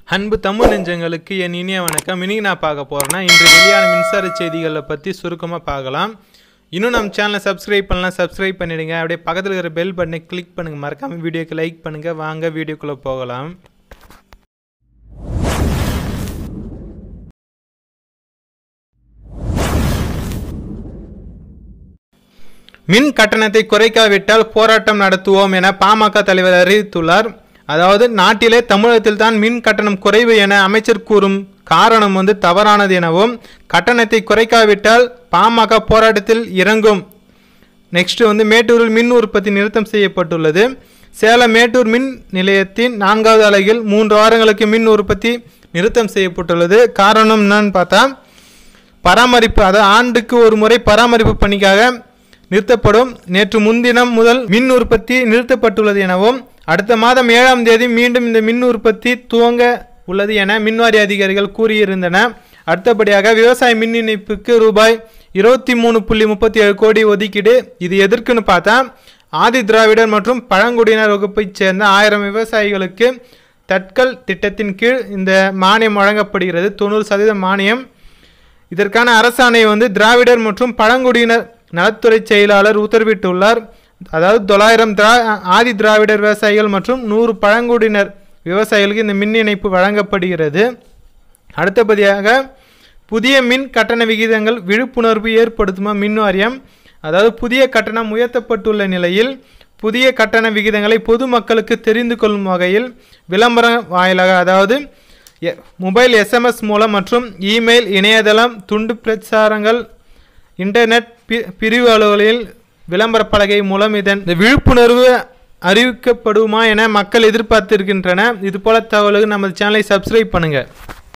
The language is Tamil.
அன்பு தமிழ் நெஞ்சங்களுக்கு என் இனிய வணக்கம் இன்னைக்கு நான் பார்க்க போகிறேன்னா இன்று வெளியான மின்சார செய்திகளை பற்றி சுருக்கமாக பார்க்கலாம் இன்னும் நம்ம சேனலை சப்ஸ்கிரைப் பண்ணலாம் சப்ஸ்கிரைப் பண்ணிடுங்க அப்படியே பக்கத்தில் இருக்கிற பெல் பட்டனை கிளிக் பண்ணுங்கள் மறக்காமல் வீடியோக்கு லைக் பண்ணுங்கள் வாங்க வீடியோக்குள்ளே போகலாம் மின் கட்டணத்தை குறைக்காவிட்டால் போராட்டம் நடத்துவோம் என பாமக தலைவர் அறிவித்துள்ளார் அதாவது நாட்டிலே தமிழகத்தில் தான் மின் கட்டணம் குறைவு என அமைச்சர் கூறும் காரணம் வந்து தவறானது எனவும் கட்டணத்தை குறைக்காவிட்டால் பாமக போராட்டத்தில் இறங்கும் நெக்ஸ்ட் வந்து மேட்டூரில் மின் உற்பத்தி நிறுத்தம் செய்யப்பட்டுள்ளது சேலம் மேட்டூர் மின் நிலையத்தின் நான்காவது அலகில் மூன்று வாரங்களுக்கு மின் உற்பத்தி நிறுத்தம் செய்யப்பட்டுள்ளது காரணம் என்னன்னு பார்த்தா பராமரிப்பு அதாவது ஆண்டுக்கு ஒரு முறை பராமரிப்பு பணிக்காக நிறுத்தப்படும் நேற்று முன்தினம் முதல் மின் உற்பத்தி நிறுத்தப்பட்டுள்ளது எனவும் அடுத்த மாதம் ஏழாம் தேதி மீண்டும் இந்த மின் உற்பத்தி துவங்க உள்ளது என மின்வாரிய அதிகாரிகள் கூறியிருந்தன அடுத்தபடியாக விவசாய மின் இணைப்புக்கு ரூபாய் இருபத்தி மூணு புள்ளி முப்பத்தி ஏழு கோடி ஒதுக்கீடு இது எதற்குன்னு பார்த்தா ஆதி திராவிடர் மற்றும் பழங்குடியினர் வகுப்பைச் சேர்ந்த ஆயிரம் விவசாயிகளுக்கு தட்கல் திட்டத்தின் கீழ் இந்த மானியம் வழங்கப்படுகிறது தொண்ணூறு சதவீத மானியம் இதற்கான அரசாணை வந்து திராவிடர் மற்றும் பழங்குடியினர் நலத்துறை செயலாளர் உத்தரவிட்டுள்ளார் அதாவது தொள்ளாயிரம் திரா ஆதி திராவிடர் விவசாயிகள் மற்றும் நூறு பழங்குடியினர் விவசாயிகளுக்கு இந்த மின் இணைப்பு வழங்கப்படுகிறது அடுத்தபடியாக புதிய மின் கட்டண விகிதங்கள் விழிப்புணர்வு ஏற்படுத்துமா மின் வாரியம் அதாவது புதிய கட்டணம் உயர்த்தப்பட்டுள்ள நிலையில் புதிய கட்டண விகிதங்களை பொதுமக்களுக்கு தெரிந்து கொள்ளும் வகையில் விளம்பரம் வாயிலாக அதாவது எ- மொபைல் எஸ்எம்எஸ் மூலம் மற்றும் இமெயில் இணையதளம் துண்டு பிரச்சாரங்கள் இன்டர்நெட் பி பிரிவு அலுவலில் விளம்பர பலகை மூலம் இதன் இந்த விழிப்புணர்வு அறிவிக்கப்படுமா என மக்கள் எதிர்பார்த்திருக்கின்றன இது போல தகவலுக்கு நமது சேனலை சப்ஸ்கிரைப் பண்ணுங்கள்